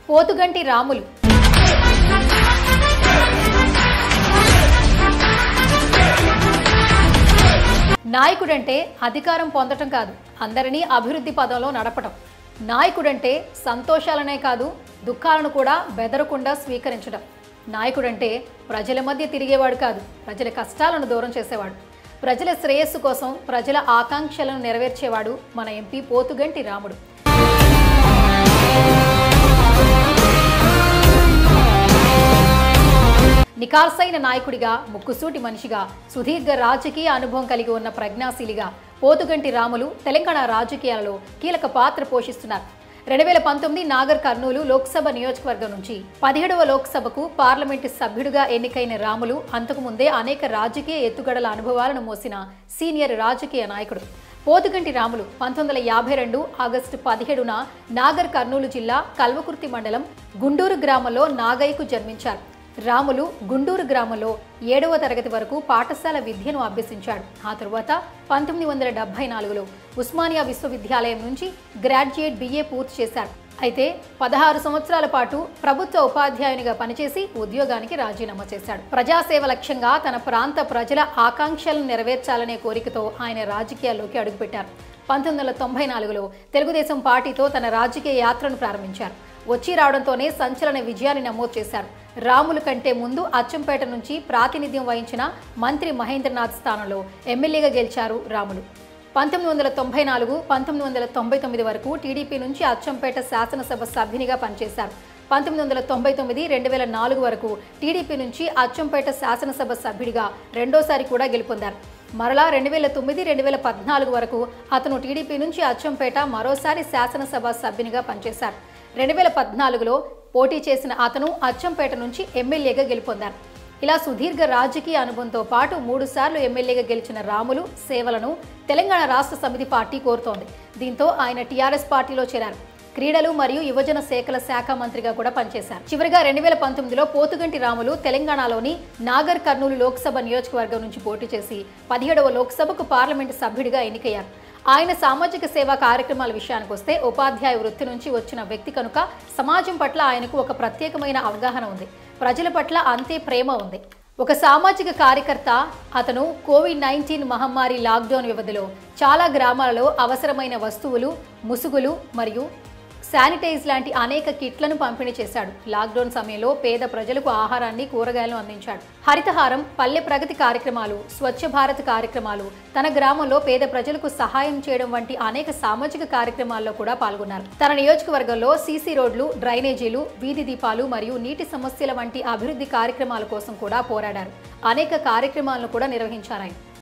పోతుగంటి రాములు నాయకుడంటే అధికారం పొందటం కాదు అందరినీ అభివృద్ధి పదంలో నడపటం నాయకుడంటే సంతోషాలనే కాదు దుఃఖాలను కూడా బెదరకుండా స్వీకరించడం నాయకుడంటే ప్రజల మధ్య తిరిగేవాడు కాదు ప్రజల కష్టాలను దూరం చేసేవాడు ప్రజల శ్రేయస్సు కోసం ప్రజల ఆకాంక్షలను నెరవేర్చేవాడు మన ఎంపీ పోతుగంటి రాముడు నికార్సైన నాయకుడిగా ముక్కుసూటి మనిషిగా సుదీర్ఘ రాజకీయ అనుభవం కలిగి ఉన్న ప్రజ్ఞాశీలిగా పోతుగంటి రాములు తెలంగాణ రాజకీయాలలో కీలక పాత్ర పోషిస్తున్నారు రెండు వేల పంతొమ్మిది నాగర్ కర్నూలు లోక్సభ నియోజకవర్గం నుంచి పదిహేడవ లోక్సభకు పార్లమెంటు సభ్యుడిగా ఎన్నికైన రాములు అంతకుముందే అనేక రాజకీయ ఎత్తుగడల అనుభవాలను మోసిన సీనియర్ రాజకీయ నాయకుడు పోతుగంటి రాములు పంతొమ్మిది వందల యాభై రెండు ఆగస్టు పదిహేడున నాగర్ కర్నూలు జిల్లా కల్వకుర్తి మండలం గుండూరు గ్రామంలో నాగయ్యకు జన్మించారు రాములు గుండూరు గ్రామంలో ఏడవ తరగతి వరకు పాఠశాల విద్యను అభ్యసించాడు ఆ తరువాత పంతొమ్మిది వందల డెబ్బై నాలుగులో ఉస్మానియా విశ్వవిద్యాలయం నుంచి గ్రాడ్యుయేట్ బిఏ పూర్తి చేశారు అయితే పదహారు సంవత్సరాల పాటు ప్రభుత్వ ఉపాధ్యాయునిగా పనిచేసి ఉద్యోగానికి రాజీనామా చేశాడు ప్రజాసేవ లక్ష్యంగా తన ప్రాంత ప్రజల ఆకాంక్షలను నెరవేర్చాలనే కోరికతో ఆయన రాజకీయాల్లోకి అడుగుపెట్టారు పంతొమ్మిది వందల తొంభై నాలుగులో తెలుగుదేశం పార్టీతో తన రాజకీయ యాత్రను ప్రారంభించారు వచ్చి రావడంతోనే సంచలన విజయాన్ని నమోదు చేశారు రాములు కంటే ముందు అచ్చంపేట నుంచి ప్రాతినిధ్యం వహించిన మంత్రి మహేంద్రనాథ్ స్థానంలో ఎమ్మెల్యేగా గెలిచారు రాములు పంతొమ్మిది వందల తొంభై నాలుగు పంతొమ్మిది వందల తొంభై తొమ్మిది వరకు టీడీపీ నుంచి అచ్చంపేట శాసనసభ సభ్యునిగా పనిచేశారు పంతొమ్మిది వందల తొంభై తొమ్మిది రెండు వేల నాలుగు వరకు టీడీపీ నుంచి అచ్చంపేట శాసనసభ సభ్యుడిగా రెండోసారి కూడా గెలుపొందారు మరలా రెండు వేల తొమ్మిది రెండు వేల పద్నాలుగు వరకు అతను టీడీపీ నుంచి అచ్చంపేట మరోసారి శాసనసభ సభ్యునిగా పనిచేశారు రెండు వేల పద్నాలుగులో పోటీ చేసిన అతను అచ్చంపేట నుంచి ఎమ్మెల్యేగా గెలుపొందారు ఇలా సుదీర్ఘ రాజకీయ అనుభవంతో పాటు మూడుసార్లు ఎమ్మెల్యేగా గెలిచిన రాములు సేవలను తెలంగాణ రాష్ట్ర సమితి పార్టీ కోరుతోంది దీంతో ఆయన టీఆర్ఎస్ పార్టీలో చేరారు క్రీడలు మరియు యువజన శాఖల శాఖ మంత్రిగా కూడా పనిచేశారు చివరిగా రెండు వేల పంతొమ్మిదిలో పోతుగంటి రాములు తెలంగాణలోని నాగర్ కర్నూలు లోక్సభ నియోజకవర్గం నుంచి పోటీ చేసి పదిహేడవ లోక్సభకు పార్లమెంటు సభ్యుడిగా ఎన్నికయ్యారు ఆయన సామాజిక సేవా కార్యక్రమాల విషయానికి వస్తే ఉపాధ్యాయ వృత్తి నుంచి వచ్చిన వ్యక్తి కనుక సమాజం పట్ల ఆయనకు ఒక ప్రత్యేకమైన అవగాహన ఉంది ప్రజల పట్ల అంతే ప్రేమ ఉంది ఒక సామాజిక కార్యకర్త అతను కోవిడ్ నైన్టీన్ మహమ్మారి లాక్డౌన్ వ్యవధిలో చాలా గ్రామాలలో అవసరమైన వస్తువులు ముసుగులు మరియు శానిటైజ్ లాంటి అనేక కిట్లను పంపిణీ చేశాడు లాక్డౌన్ సమయంలో పేద ప్రజలకు ఆహారాన్ని కూరగాయలను అందించాడు హరితహారం పల్లె ప్రగతి కార్యక్రమాలు స్వచ్ఛ భారత్ కార్యక్రమాలు తన గ్రామంలో పేద ప్రజలకు సహాయం చేయడం వంటి అనేక సామాజిక కార్యక్రమాల్లో కూడా పాల్గొన్నారు తన నియోజకవర్గంలో సీసీ రోడ్లు డ్రైనేజీలు వీధి దీపాలు మరియు నీటి సమస్యల వంటి అభివృద్ధి కార్యక్రమాల కోసం కూడా పోరాడారు అనేక కార్యక్రమాలను కూడా నిర్వహించారు ఆయన